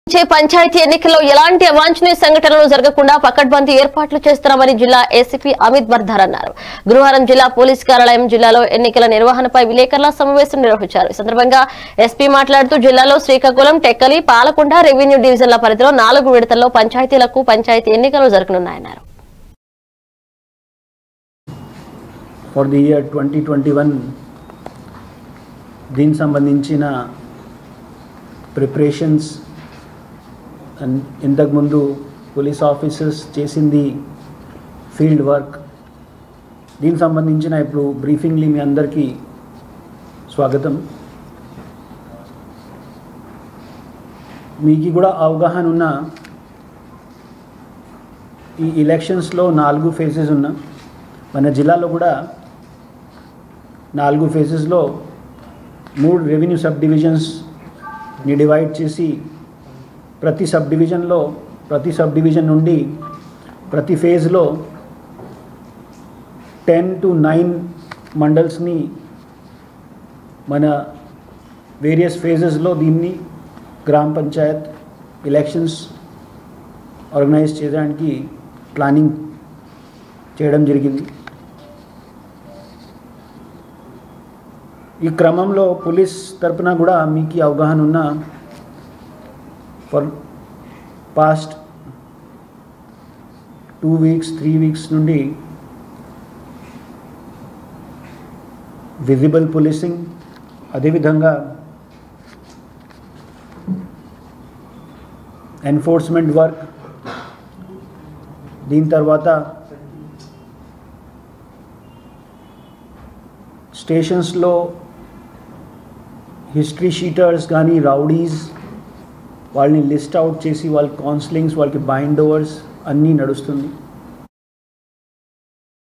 వచ్చే పంచాయతీ ఎన్నికల్లో ఎలాంటి అవాంఛనీయ సంఘటనలు జరగకుండా పకడ్బందీ ఏర్పాట్లు చేస్తున్నామని జిల్లా ఏసీపీ అమిత్ బర్ధర్ అన్నారు గురువారం జిల్లా పోలీస్ కార్యాలయం జిల్లాలో ఎన్నికల నిర్వహణపై విలేకరుల సమావేశం నిర్వహించారు ఈ సందర్భంగా ఎస్పీ మాట్లాడుతూ జిల్లాలో శ్రీకాకుళం టెక్కలి పాలకొండ రెవెన్యూ డివిజన్ల పరిధిలో నాలుగు విడతల్లో పంచాయతీలకు పంచాయతీ ఎన్నికలు జరగనున్నాయన్నారు for the year twenty twenty one దీనికి సంబంధించిన ప్రిపరేషన్స్ అండ్ ఇంతకుముందు పోలీస్ ఆఫీసర్స్ చేసింది ఫీల్డ్ వర్క్ దీనికి సంబంధించిన ఇప్పుడు బ్రీఫింగ్లీ మీ అందరికీ స్వాగతం మీకు కూడా అవగాహన ఉన్న ఈ ఎలక్షన్స్లో నాలుగు ఫేజెస్ ఉన్నా మన జిల్లాలో కూడా నాలుగు ఫేజెస్లో మూడు రెవెన్యూ సబ్ డివిజన్స్ని డివైడ్ చేసి ప్రతి సబ్ డివిజన్లో ప్రతి సబ్ డివిజన్ నుండి ప్రతి ఫేజ్లో టెన్ టు నైన్ మండల్స్ని మన వేరియస్ ఫేజెస్లో దీన్ని గ్రామ పంచాయత్ ఎలక్షన్స్ ఆర్గనైజ్ చేయడానికి ప్లానింగ్ చేయడం జరిగింది ఈ క్రమంలో పోలీస్ తరపున కూడా మీకు ఈ అవగాహన ఉన్న for past two weeks three weeks నుండి విజిబుల్ పోలీసింగ్ అదేవిధంగా ఎన్ఫోర్స్మెంట్ వర్క్ దీని తర్వాత స్టేషన్స్లో హిస్టరీ షీటర్స్ కానీ రౌడీస్ వాళ్ళని లిస్ట్ అవుట్ చేసి వాళ్ళ కౌన్సిలింగ్స్ వాళ్ళకి బైండ్ ఓవర్స్ అన్నీ నడుస్తుంది